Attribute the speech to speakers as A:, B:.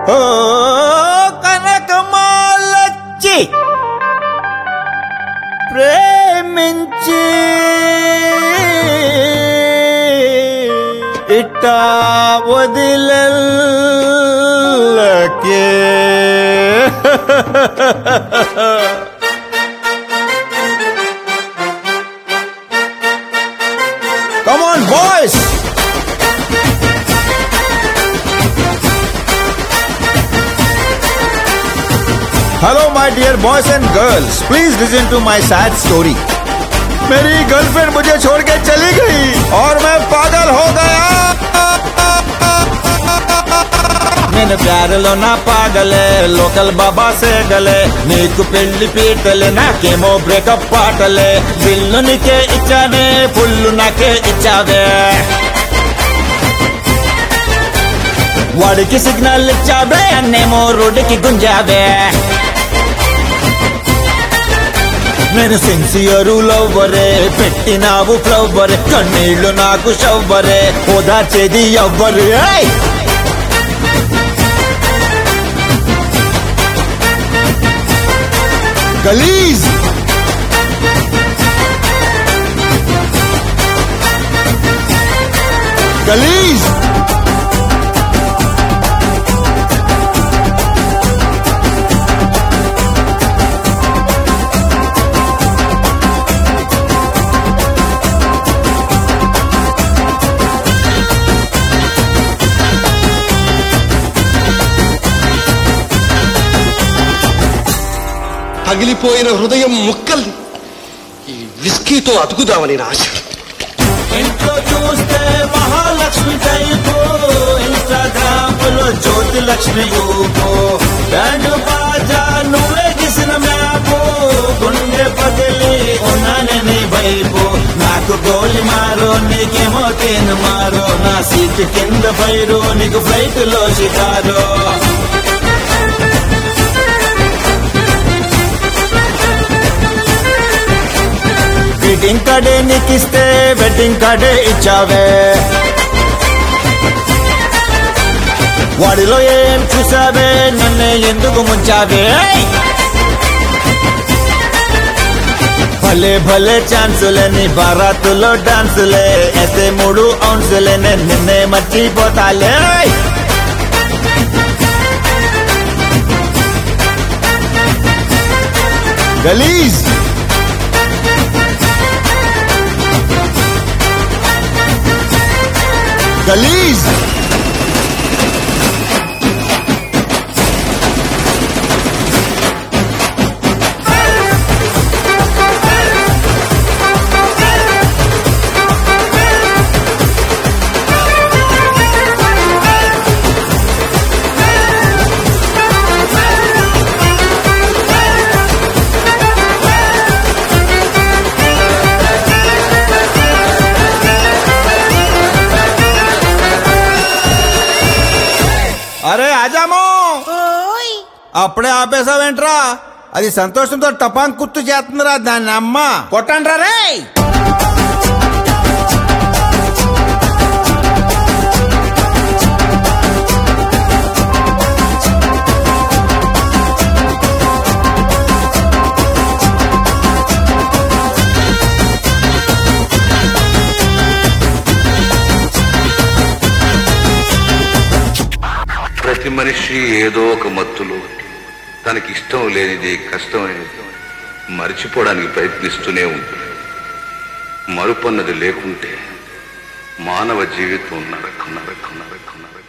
A: ఓ కనకమాలచ్చి ప్రేమించి ఇట్టా వదిలకే Come on, boys! Hello, my dear boys and girls. Please listen to my sad story. मेरी girlfriend मुझे छोड़ के चली गई और मैं पागल हो गया నేను ప్యారలో నా పాగలే లోకల్ బాబా సేగలే నీకు పెళ్లి పీటలే నాకేమో బ్రేకప్ పాటలే బిల్లు నీకే ఇచ్చానే పుల్లు నాకే ఇచ్చావే వాడికి సిగ్నల్ ఇచ్చావే అన్నేమో రోడ్డుకి గుంజావే నేను సిన్సియరు లవ్వరే పెట్టినావు ఫ్లవ్వరే కన్నీళ్లు నాకు షవ్వరే ఓదార్చేది ఎవ్వరు ఏయ్! గలీజ్ గలీజ్
B: పగిలిపోయిన హృదయం ముక్కల్ని ఈ విస్కీతో అతుకుదామని నా ఆశ
A: ఇంట్లో చూస్తే మహాలక్ష్మి టైపు ఇన్స్టాగ్రామ్ లో జ్యోతి లక్ష్మి ఊపు బ్యాండ్ బాజా నువ్వే గీసిన మ్యాపు గుండె పగిలి ఉన్నానే నీ వైపు నాకు గోలి మారో నీకేమో తేను మారో నా సీట్ కింద పైరు నీకు ఫ్లైట్ లో షికారో గ్రీటింగ్ కార్డే నీకిస్తే వెడ్డింగ్ కార్డే ఇచ్చావే వాడిలో ఏం చూసావే నన్నే ఎందుకు ముంచావే భలే భలే ఛాన్సులే నీ బారాతులో డాన్సులే ఎస్తే మూడు ఔన్సులే నేను నిన్నే మర్చిపోతాలే గలీజ్ గలీజ్ అరే ఆజాము
C: ఓయ్
A: అప్పుడే ఆపేసావేంట్రా అది సంతోషంతో టపాంగ్ కుత్తు చేస్తుందిరా దాన్ని అమ్మ కొట్టండ్రా రే
D: ప్రతి మనిషి ఏదో ఒక మత్తులో తనకి ఇష్టం లేనిది కష్టమైనది మరిచిపోవడానికి ప్రయత్నిస్తూనే ఉంటుంది మరుపన్నది లేకుంటే మానవ జీవితం నరకం నరకం నరకం నరకం